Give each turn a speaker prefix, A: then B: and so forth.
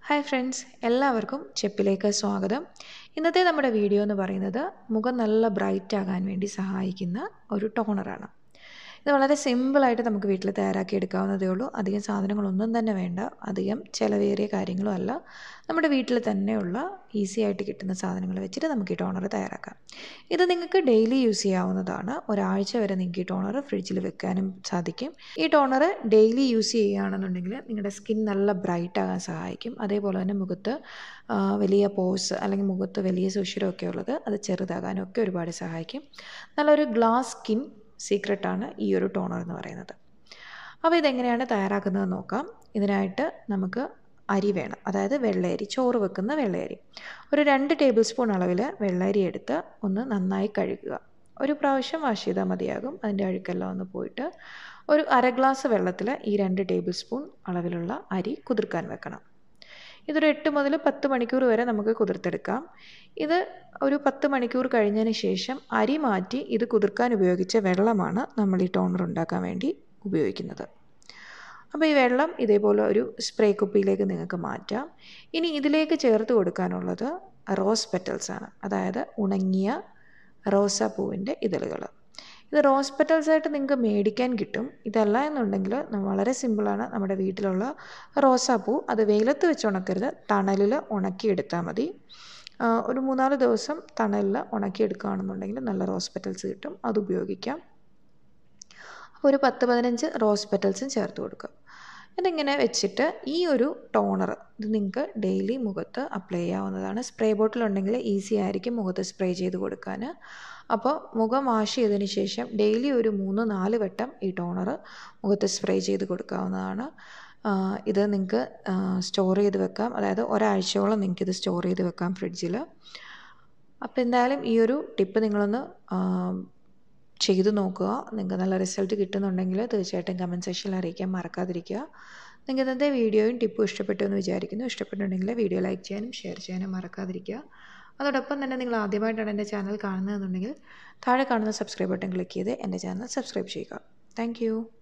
A: hi friends എല്ലാവർക്കും ചെപ്പിലേക്ക് സ്വാഗതം ഇന്നത്തെ നമ്മുടെ വീഡിയോ എന്ന് പറയുന്നത് മുഖം നല്ല ബ്രൈറ്റ് ആകാൻ വേണ്ടി സഹായിക്കുന്ന ഒരു ടോണറാണ് ഇത് വളരെ സിമ്പിളായിട്ട് നമുക്ക് വീട്ടിൽ തയ്യാറാക്കി എടുക്കാവുന്നതേ ഉള്ളൂ അധികം സാധനങ്ങളൊന്നും തന്നെ വേണ്ട അധികം ചിലവേറിയ കാര്യങ്ങളും അല്ല നമ്മുടെ വീട്ടിൽ തന്നെയുള്ള ഈസി ആയിട്ട് കിട്ടുന്ന സാധനങ്ങൾ വെച്ചിട്ട് നമുക്ക് ഈ ടോണർ തയ്യാറാക്കാം ഇത് നിങ്ങൾക്ക് ഡെയിലി യൂസ് ചെയ്യാവുന്നതാണ് ഒരാഴ്ച വരെ നിങ്ങൾക്ക് ഈ ടോണർ ഫ്രിഡ്ജിൽ വെക്കാനും സാധിക്കും ഈ ടോണർ ഡെയിലി യൂസ് ചെയ്യുകയാണെന്നുണ്ടെങ്കിൽ നിങ്ങളുടെ സ്കിൻ നല്ല ബ്രൈറ്റ് ആകാൻ സഹായിക്കും അതേപോലെ തന്നെ മുഖത്ത് വലിയ പോസ് അല്ലെങ്കിൽ മുഖത്ത് വലിയ സുഷിരമൊക്കെ ഉള്ളത് അത് ചെറുതാകാനും ഒക്കെ ഒരുപാട് സഹായിക്കും നല്ലൊരു ഗ്ലാസ് സ്കിൻ സീക്രട്ടാണ് ഈ ഒരു ടോണർ എന്ന് പറയുന്നത് അപ്പോൾ ഇതെങ്ങനെയാണ് തയ്യാറാക്കുന്നത് നോക്കാം ഇതിനായിട്ട് നമുക്ക് അരി വേണം അതായത് വെള്ളയരി ചോറ് വെക്കുന്ന വെള്ളയരി ഒരു രണ്ട് ടേബിൾ സ്പൂൺ അളവിൽ വെള്ളയരി എടുത്ത് ഒന്ന് നന്നായി കഴുകുക ഒരു പ്രാവശ്യം വാഷ് ചെയ്താൽ മതിയാകും അതിൻ്റെ അഴുക്കെല്ലാം ഒന്ന് പോയിട്ട് ഒരു അര ഗ്ലാസ് വെള്ളത്തിൽ ഈ രണ്ട് ടേബിൾ സ്പൂൺ അളവിലുള്ള അരി കുതിർക്കാൻ വെക്കണം ഇതൊരു എട്ട് മുതൽ പത്ത് മണിക്കൂർ വരെ നമുക്ക് കുതിർത്തെടുക്കാം ഇത് ഒരു പത്ത് മണിക്കൂർ കഴിഞ്ഞതിന് ശേഷം അരി മാറ്റി ഇത് കുതിർക്കാൻ ഉപയോഗിച്ച വെള്ളമാണ് നമ്മൾ ഈ ടോണർ ഉണ്ടാക്കാൻ വേണ്ടി ഉപയോഗിക്കുന്നത് അപ്പോൾ ഈ വെള്ളം ഇതേപോലെ ഒരു സ്പ്രേ കുപ്പിയിലേക്ക് നിങ്ങൾക്ക് മാറ്റാം ഇനി ഇതിലേക്ക് ചേർത്ത് കൊടുക്കാനുള്ളത് റോസ് പെറ്റൽസ് ആണ് അതായത് ഉണങ്ങിയ റോസാപ്പൂവിൻ്റെ ഇതളുകൾ ഇത് റോസ് പെറ്റൽസ് ആയിട്ട് നിങ്ങൾക്ക് മേടിക്കാൻ കിട്ടും ഇതല്ല എന്നുണ്ടെങ്കിൽ വളരെ സിമ്പിളാണ് നമ്മുടെ വീട്ടിലുള്ള റോസാപ്പൂ അത് വെയിലത്ത് വെച്ച് ഉണക്കരുത് തണലിൽ ഉണക്കിയെടുത്താൽ മതി ഒരു മൂന്നാല് ദിവസം തണലിൽ ഉണക്കിയെടുക്കുകയാണെന്നുണ്ടെങ്കിൽ നല്ല റോസ് പെറ്റൽസ് കിട്ടും അത് ഉപയോഗിക്കാം അപ്പോൾ ഒരു പത്ത് പതിനഞ്ച് റോസ് പെറ്റൽസും ചേർത്ത് കൊടുക്കുക എന്നിങ്ങനെ വെച്ചിട്ട് ഈ ഒരു ടോണർ ഇത് നിങ്ങൾക്ക് ഡെയിലി മുഖത്ത് അപ്ലൈ ചെയ്യാവുന്നതാണ് സ്പ്രേ ബോട്ടിൽ ഉണ്ടെങ്കിൽ ഈസി ആയിരിക്കും മുഖത്ത് സ്പ്രേ ചെയ്ത് കൊടുക്കാൻ അപ്പോൾ മുഖം വാഷ് ചെയ്തതിന് ശേഷം ഡെയിലി ഒരു മൂന്ന് നാല് വട്ടം ഈ ടോണർ മുഖത്ത് സ്പ്രേ ചെയ്ത് കൊടുക്കാവുന്നതാണ് ഇത് നിങ്ങൾക്ക് സ്റ്റോർ ചെയ്ത് വെക്കാം അതായത് ഒരാഴ്ചയോളം നിങ്ങൾക്ക് ഇത് സ്റ്റോർ ചെയ്ത് വെക്കാം ഫ്രിഡ്ജിൽ അപ്പോൾ എന്തായാലും ഈ ഒരു ടിപ്പ് നിങ്ങളൊന്ന് ചെയ്തു നോക്കുക നിങ്ങൾക്ക് നല്ല റിസൾട്ട് കിട്ടുന്നുണ്ടെങ്കിൽ തീർച്ചയായിട്ടും കമൻറ്റ് സെക്ഷനിൽ അറിയിക്കാൻ മറക്കാതിരിക്കുക നിങ്ങൾക്ക് ഇന്നത്തെ വീഡിയോയും ടിപ്പും ഇഷ്ടപ്പെട്ടു എന്ന് വിചാരിക്കുന്നു ഇഷ്ടപ്പെട്ടിട്ടുണ്ടെങ്കിൽ വീഡിയോ ലൈക്ക് ചെയ്യാനും ഷെയർ ചെയ്യാനും മറക്കാതിരിക്കുക അതോടൊപ്പം തന്നെ നിങ്ങൾ ആദ്യമായിട്ടാണ് എൻ്റെ ചാനൽ കാണുന്നതെന്നുണ്ടെങ്കിൽ താഴെ കാണുന്ന സബ്സ്ക്രൈബ് ബട്ടൺ ക്ലിക്ക് ചെയ്ത് എൻ്റെ ചാനൽ സബ്സ്ക്രൈബ് ചെയ്യുക താങ്ക്